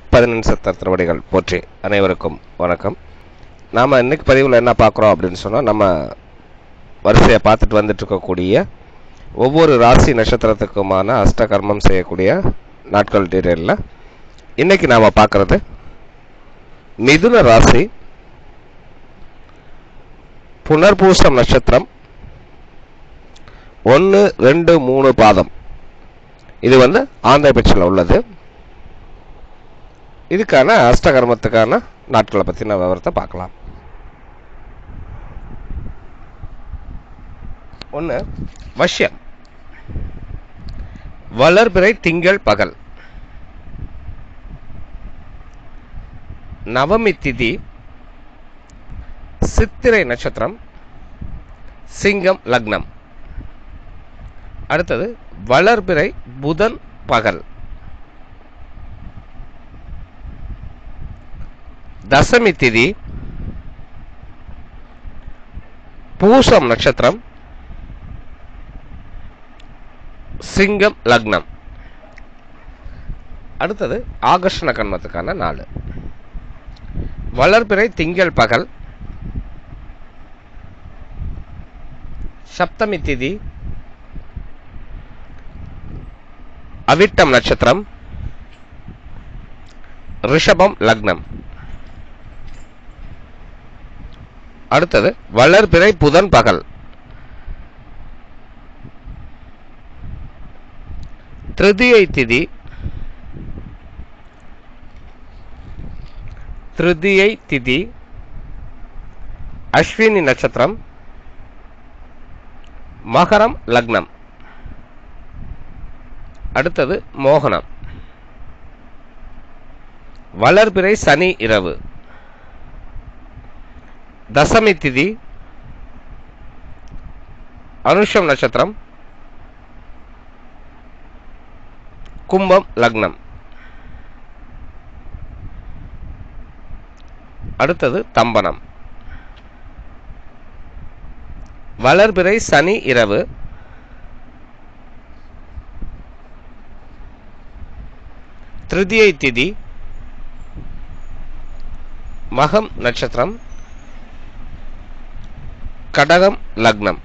பதினெண் சத்த திருவடிகள் போற்றி அனைவருக்கும் வணக்கம் நாம் இன்னைக்கு பதிவில் என்ன பார்க்குறோம் அப்படின்னு சொன்னால் நம்ம வரிசையை பார்த்துட்டு வந்துட்டு இருக்கக்கூடிய ஒவ்வொரு ராசி நட்சத்திரத்துக்குமான அஷ்ட கர்மம் செய்யக்கூடிய நாட்கள் டீட்டெயிலில் இன்னைக்கு நாம் பார்க்குறது மிதுன ராசி புனர்பூசம் நட்சத்திரம் ஒன்று ரெண்டு மூணு பாதம் இது வந்து ஆந்திர பிச்சில் உள்ளது இதுக்கான அஷ்டகர்மத்துக்கான நாட்களை பற்றின விவரத்தை பார்க்கலாம் ஒன்று வஷ்யம் வளர்பிறை திங்கள் பகல் நவமி திதி சித்திரை நட்சத்திரம் சிங்கம் லக்னம் அடுத்தது வளர்பிறை புதன் பகல் தசமி திதி பூசம் நட்சத்திரம் சிங்கம் லக்னம் அடுத்தது ஆகர்ஷண கண்மத்துக்கான நாள் வளர்பிறை திங்கள் பகல் சப்தமி திதி அவிட்டம் நட்சத்திரம் ரிஷபம் லக்னம் அடுத்தது வளர்பிறை புதன் பகல் திருதியை திதி திருதியை திதி அஸ்வினி நட்சத்திரம் மகரம் லக்னம் அடுத்தது மோகனம் வளர்பிறை சனி இரவு தசமி திதி அனுஷம் நட்சத்திரம் கும்பம் லக்னம் அடுத்தது தம்பனம் வளர்பிறை சனி இரவு திருதியை திதி மகம் நட்சத்திரம் கடகம் லக்னம்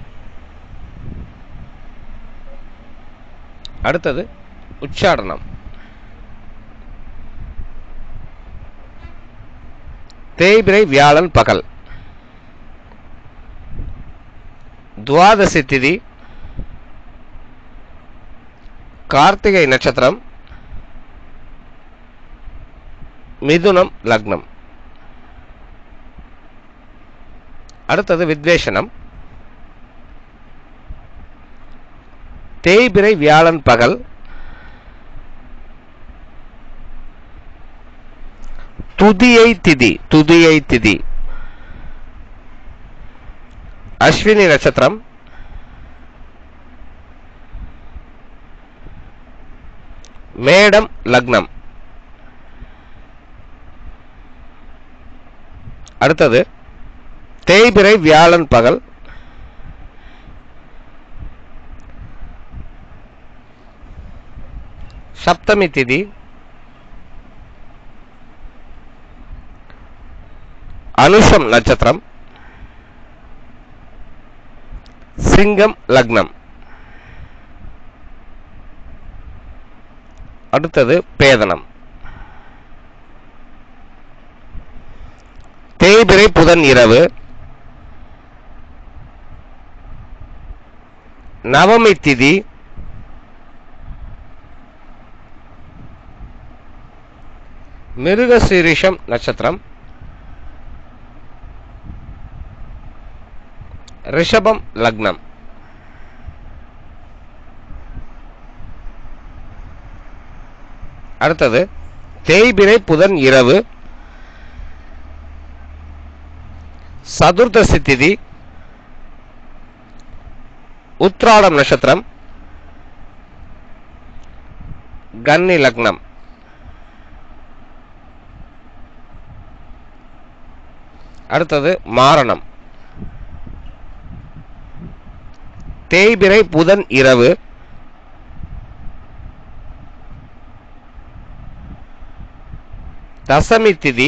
அடுத்தது உச்சாடனம் தேய்பிரை வியாழன் பகல் துவாதசி திதி கார்த்திகை நட்சத்திரம் மிதுனம் லக்னம் அடுத்தது வித்வேஷனம் தேய்பிரை வியாழன் பகல் துதியை திதி துதியை திதி அஸ்வினி நட்சத்திரம் மேடம் லக்னம் அடுத்தது தேய்பிரை வியாழன் பகல் சப்தமி திதி அனுஷம் நட்சத்திரம் சிங்கம் லக்னம் அடுத்தது பேதனம் தேய்பிரை புதன் இரவு நவமி திதி மிருகசீரிஷம் நட்சத்திரம் ரிஷபம் லக்னம் அடுத்தது தேய்பிரை புதன் இரவு சதுர்தசி திதி உத்ராடம் நட்சத்திரம் கன்னி லக்னம் அடுத்தது மாரணம் தேய்பிறை புதன் இரவு தசமி திதி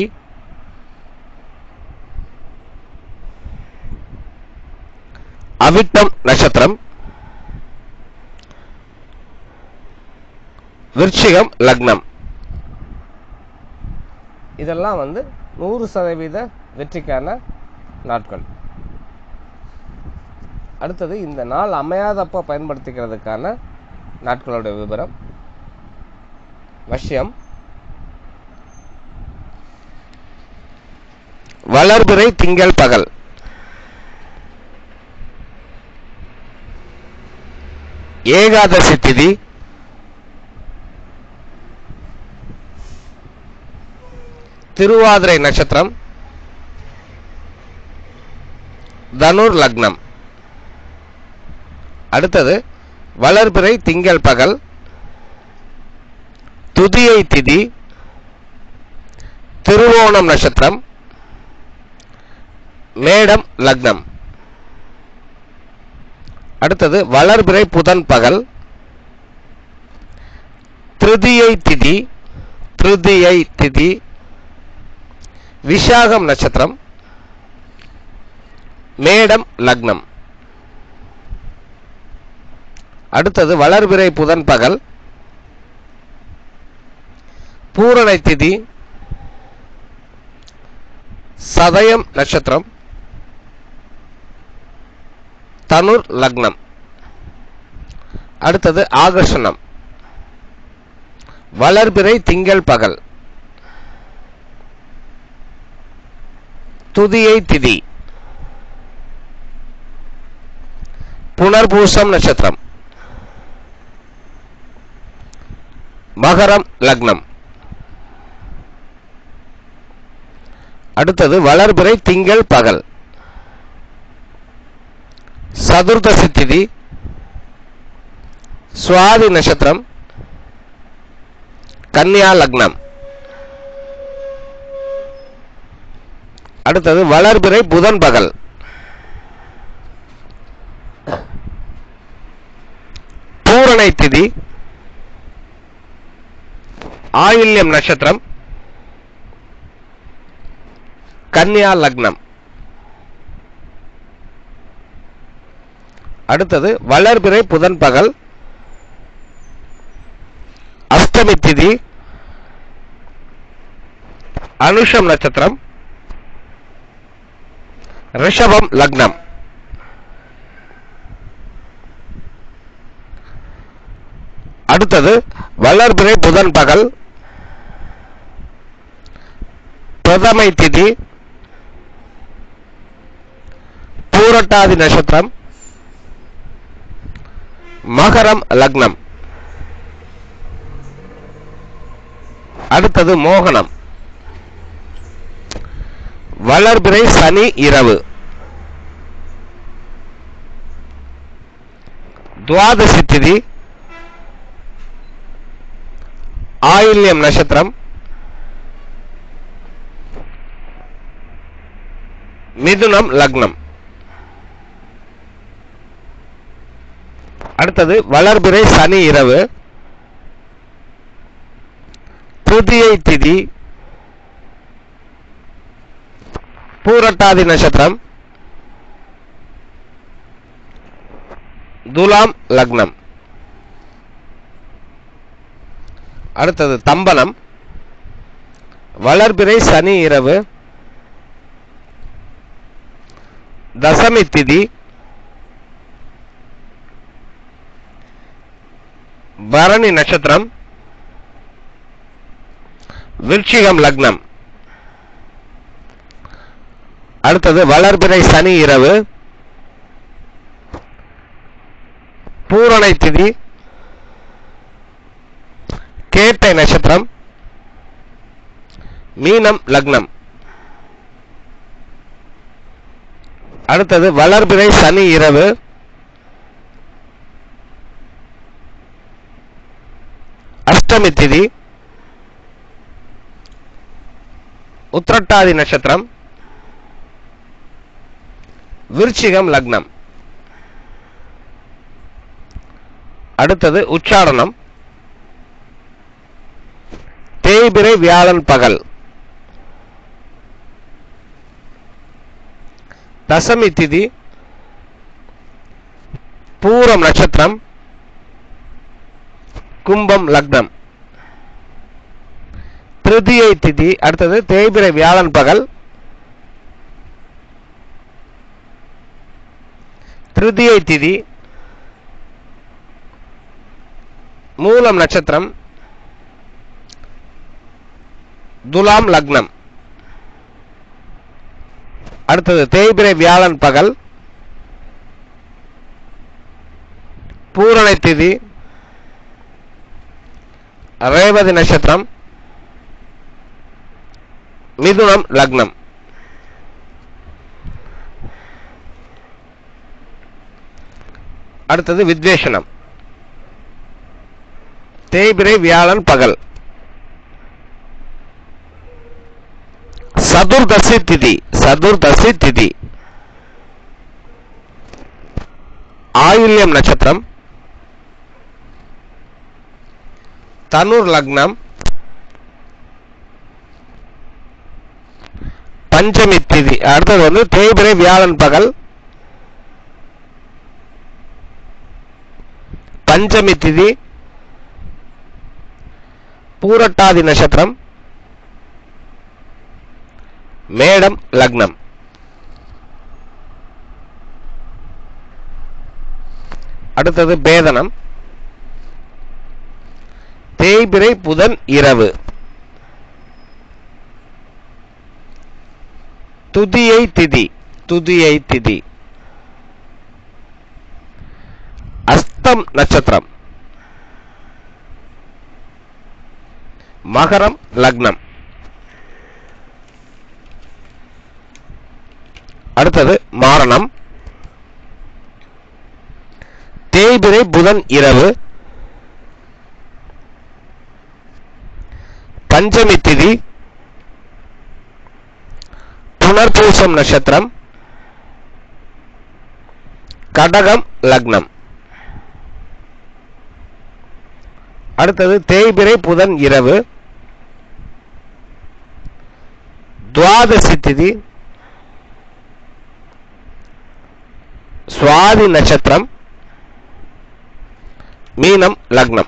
அவிட்டம் நட்சத்திரம் விருச்சிகம் லக்னம் இதெல்லாம் வந்து நூறு சதவீத வெற்றிக்கான நாட்கள் அடுத்தது இந்த நாள் அமையாதப்போ பயன்படுத்திக்கிறதுக்கான நாட்களோட விவரம் வஷ்யம் வளர்பிறை திங்கள் பகல் ஏகாதசி திதி திருவாதிரை நட்சத்திரம் தனுர் லக்னம் அடுத்தது வளர்பிறை திங்கள் பகல் துதியை திதி திருவோணம் நட்சத்திரம் மேடம் லக்னம் அடுத்தது வளர்பிறை புதன் பகல் திருதியை திதி திருதியை திதி விஷாகம் நட்சத்திரம் மேடம் லக்னம் அடுத்தது வளர்பிறை புதன் பகல் பூரணை திதி சதயம் நட்சத்திரம் தனுர் லக்னம் அடுத்தது ஆகர்ஷணம் வளர்பிறை திங்கள் பகல் துதியை திதி புனர்பூசம் நட்சத்திரம் மகரம் லக்னம் அடுத்தது வளர்பிறை திங்கள் பகல் சதுர்தசி திதி சுவாதி நட்சத்திரம் கன்னியா லக்னம் அடுத்தது வளர்பிறை புதன் பகல் பூரணை திதி ஆயில்யம் நட்சத்திரம் கன்னியா லக்னம் அடுத்தது வளர்பிறை புதன் பகல் அஷ்டமி திதி அனுஷம் நட்சத்திரம் ரிஷபம் லக்னம் அடுத்தது வளர்பிறை புதன் பகல் பிரதமை திதி பூரட்டாதி நட்சத்திரம் மகரம் லக்னம் அடுத்தது மோகனம் வளர்பிறை சனி இரவு துவாதசி திதி ஆயில்யம் நட்சத்திரம் மிதுனம் லக்னம் அடுத்தது வளர்பிறை சனி இரவு துதியை திதி பூரட்டாதி நட்சத்திரம் துலாம் லக்னம் அடுத்தது தம்பனம் வளர்பிறை சனி இரவு தசமி திதி பரணி நட்சத்திரம் விருச்சிகம் லக்னம் அடுத்தது வளர்பிறை சனி இரவு பூரணை திதி கேட்டை நட்சத்திரம் மீனம் லக்னம் அடுத்தது வளர்பிறை சனி இரவு அஷ்டமி திதி உத்திரட்டாதி நட்சத்திரம் விருச்சிகம் லக்னம் அடுத்தது உச்சாரணம் தேய்பிறை வியாழன் பகல் தசமி திதி பூரம் நட்சத்திரம் கும்பம் லக்னம் திருதியை திதி அடுத்தது தேய்பிரை வியாழன் பகல் திருதியை திதி மூலம் நட்சத்திரம் துலாம் லக்னம் அடுத்தது தேய்பிரை வியாழன் பகல் பூரணை திதி ரேவதி நட்சத்திரம் மிதுனம் லக்னம் அடுத்தது வித்வேஷனம் தேய்பிரை வியாழன் பகல் சதுர்தசி திதி சதுர்தசி திதி ஆயுள்யம் நட்சத்திரம் தனுர் லக்னம் பஞ்சமி திதி அடுத்தது வந்து தேய்பிரை வியாழன் பகல் பஞ்சமி திதி பூரட்டாதி நட்சத்திரம் மேடம் லக்னம் அடுத்தது பேதனம் தேய்பிரை புதன் இரவு துதியை திதி துதியை திதி அஸ்தம் நட்சத்திரம் மகரம் லக்னம் அடுத்தது மாரணம் தேய்பிரை புதன் இரவு பஞ்சமி திதி புனர்பூசம் நட்சத்திரம் கடகம் லக்னம் அடுத்தது தேய்பிரை புதன் இரவு துவாதசி திதி சுவாதி நட்சத்திரம் மீனம் லக்னம்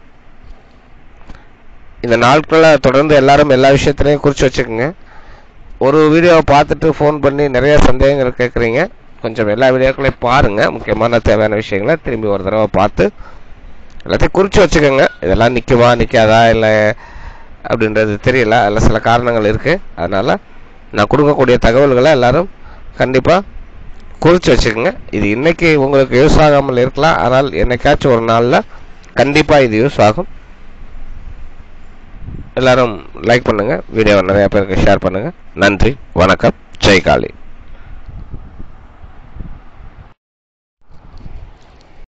இந்த நாட்களில் தொடர்ந்து எல்லாரும் எல்லா விஷயத்திலையும் குறித்து வச்சுக்கோங்க ஒரு வீடியோவை பார்த்துட்டு ஃபோன் பண்ணி நிறைய சந்தேகங்கள் கேட்குறீங்க கொஞ்சம் எல்லா வீடியோக்களையும் பாருங்கள் முக்கியமான தேவையான விஷயங்களை திரும்பி ஒரு தடவை பார்த்து எல்லாத்தையும் குறித்து வச்சுக்கோங்க இதெல்லாம் நிற்குமா நிற்காதா இல்லை அப்படின்றது தெரியல அதில் சில காரணங்கள் இருக்குது அதனால் நான் கொடுக்கக்கூடிய தகவல்களை எல்லாரும் கண்டிப்பாக குறித்து வச்சுக்கோங்க இது இன்னைக்கு உங்களுக்கு யூஸ் ஆகாமல் இருக்கலாம் ஆனால் என்னைக்காச்சும் ஒரு நாளில் கண்டிப்பாக இது யூஸ் ஆகும் எல்லாரும் லைக் பண்ணுங்கள் வீடியோவை நிறையா பேருக்கு ஷேர் பண்ணுங்கள் நன்றி வணக்கம் ஜெய் காளி